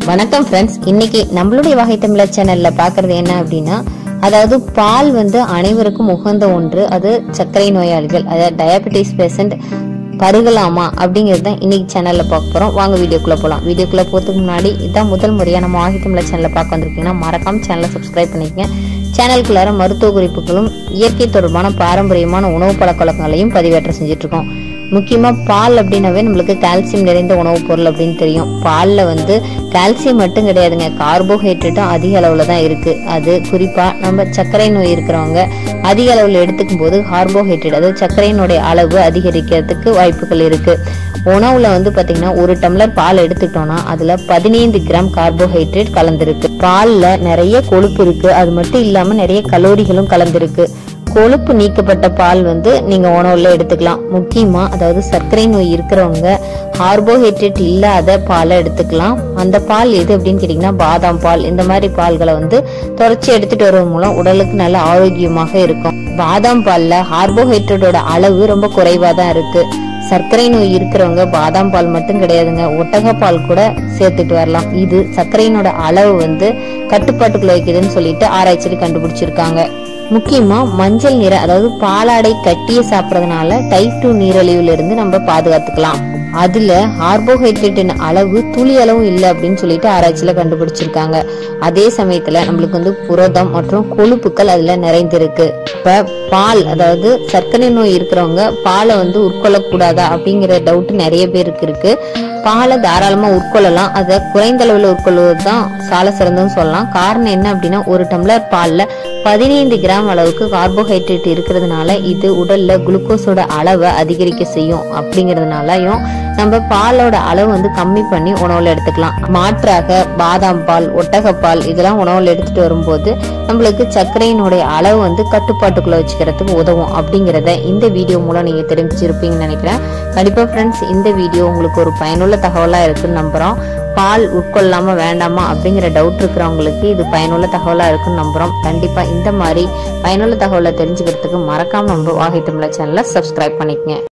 வணக்கம் ஃப்ரெண்ட்ஸ் இன்னைக்கு நம்மளுடைய வகை தமிழர் சேனல்ல பாக்குறது என்ன அப்படின்னா அதாவது பால் வந்து அனைவருக்கும் உகந்த ஒன்று அது சர்க்கரை நோயாளிகள் அதாவது டயபெட்டிஸ் பேஷண்ட் பருகலாமா அப்படிங்கிறது தான் இன்னைக்கு சேனல்ல பார்க்க போறோம் வாங்க வீடியோக்குள்ள போலாம் வீடியோக்குள்ள போறதுக்கு முன்னாடி இதான் முதல் முறையா நம்ம வாகை தமிழர் சேனல்ல பார்க்க வந்திருக்கீங்கன்னா மறக்காம சேனலை சப்ஸ்கிரைப் பண்ணிக்கங்க சேனலுக்குள்ளார மருத்துவ குறிப்புகளும் இயற்கை தொடர்பான பாரம்பரியமான உணவு பழக்க வழக்கங்களையும் பதிவேற்றம் செஞ்சுட்டு இருக்கோம் முக்கியமா பால் அப்படின்னாவே நம்மளுக்கு கால்சியம் நிறைந்த உணவுப் பொருள் அப்படின்னு தெரியும் பால்ல வந்து கால்சியம் மட்டும் கிடையாதுங்க கார்போஹைட்ரேட்டும் அதிக அளவுல தான் இருக்கு அது குறிப்பா நம்ம சர்க்கரை நோய் இருக்கிறவங்க அதிக அளவுல எடுத்துக்கும் போது கார்போஹைட்ரேட் அதாவது சர்க்கரையினுடைய அளவு அதிகரிக்கிறதுக்கு வாய்ப்புகள் இருக்கு உணவுல வந்து பாத்தீங்கன்னா ஒரு டம்ளர் பால் எடுத்துட்டோம்னா அதுல பதினைந்து கிராம் கார்போஹைட்ரேட் கலந்திருக்கு பால்ல நிறைய கொழுப்பு இருக்கு அது மட்டும் இல்லாம நிறைய கலோரிகளும் கலந்திருக்கு கொழுப்பு நீக்கப்பட்ட பால் வந்து நீங்க உணவுல எடுத்துக்கலாம் முக்கியமா அதாவது சர்க்கரை நோய் இருக்கிறவங்க கார்போஹைட்ரேட் இல்லாத பாலை எடுத்துக்கலாம் அந்த பால் எது அப்படின்னு கேட்டீங்கன்னா பாதாம் பால் இந்த மாதிரி பால்களை வந்து தொடர்ச்சி எடுத்துட்டு வருவதன் மூலம் உடலுக்கு நல்ல ஆரோக்கியமாக இருக்கும் பாதாம் பால்ல கார்போஹைட்ரேட்டோட அளவு ரொம்ப குறைவா தான் இருக்கு சர்க்கரை நோய் இருக்கிறவங்க பாதாம் பால் மட்டும் கிடையாதுங்க ஒட்டக பால் கூட சேர்த்துட்டு வரலாம் இது சர்க்கரையினோட அளவு வந்து கட்டுப்பாட்டுக்குள்ள வைக்குதுன்னு சொல்லிட்டு ஆராய்ச்சியில் கண்டுபிடிச்சிருக்காங்க முக்கியமா மஞ்சள் நிற அதாவது பாலாடை கட்டிய சாப்பிடறதுனால டைப் டூ நீரிழிவுல இருந்து நம்ம பாதுகாத்துக்கலாம் அதுல கார்போஹைட்ரேட்டின் அளவு துளி அளவும் இல்லை அப்படின்னு சொல்லிட்டு ஆராய்ச்சியில கண்டுபிடிச்சிருக்காங்க அதே சமயத்துல நம்மளுக்கு வந்து புரதம் மற்றும் கொழுப்புகள் அதுல நிறைந்திருக்கு இப்ப பால் அதாவது சர்க்கரை நோய் இருக்கிறவங்க பாலை வந்து உட்கொள்ளக்கூடாதா அப்படிங்கிற டவுட் நிறைய பேருக்கு இருக்கு பாலை தாராளமா உட்கொள்ளலாம் அதை குறைந்த அளவுல உட்கொள்வது தான் சால சிறந்ததுன்னு சொல்லலாம் காரணம் என்ன அப்படின்னா ஒரு டம்ளர் பால்ல பதினைந்து கிராம் அளவுக்கு கார்போஹைட்ரேட் இருக்கிறதுனால இது உடல்ல குளுக்கோஸோட அளவை அதிகரிக்க செய்யும் அப்படிங்கறதுனாலயும் நம்ம பாலோட அளவு வந்து கம்மி பண்ணி உணவுல எடுத்துக்கலாம் மாற்றாக பாதாம் பால் ஒட்டகப்பால் இதெல்லாம் உணவுல எடுத்துட்டு வரும்போது நம்மளுக்கு சர்க்கரையினுடைய அளவு வந்து கட்டுப்பாட்டுக்குள்ள வச்சுக்கிறதுக்கு உதவும் அப்படிங்கறத இந்த வீடியோ மூலம் நீங்க தெரிஞ்சிருப்பீங்கன்னு நினைக்கிறேன் கண்டிப்பா ஃப்ரெண்ட்ஸ் இந்த வீடியோ உங்களுக்கு ஒரு பயனுள்ள தகவலா இருக்குன்னு நம்புறோம் பால் உட்கொள்ளாம வேண்டாமா அப்படிங்கிற டவுட் இருக்கிறவங்களுக்கு இது பயனுள்ள தகவலா இருக்குன்னு நம்புறோம் கண்டிப்பா இந்த மாதிரி பயனுள்ள தகவலை தெரிஞ்சுக்கிறதுக்கு மறக்காம நம்ம வாகை தமிழ சேனலை சப்ஸ்கிரைப் பண்ணிக்கங்க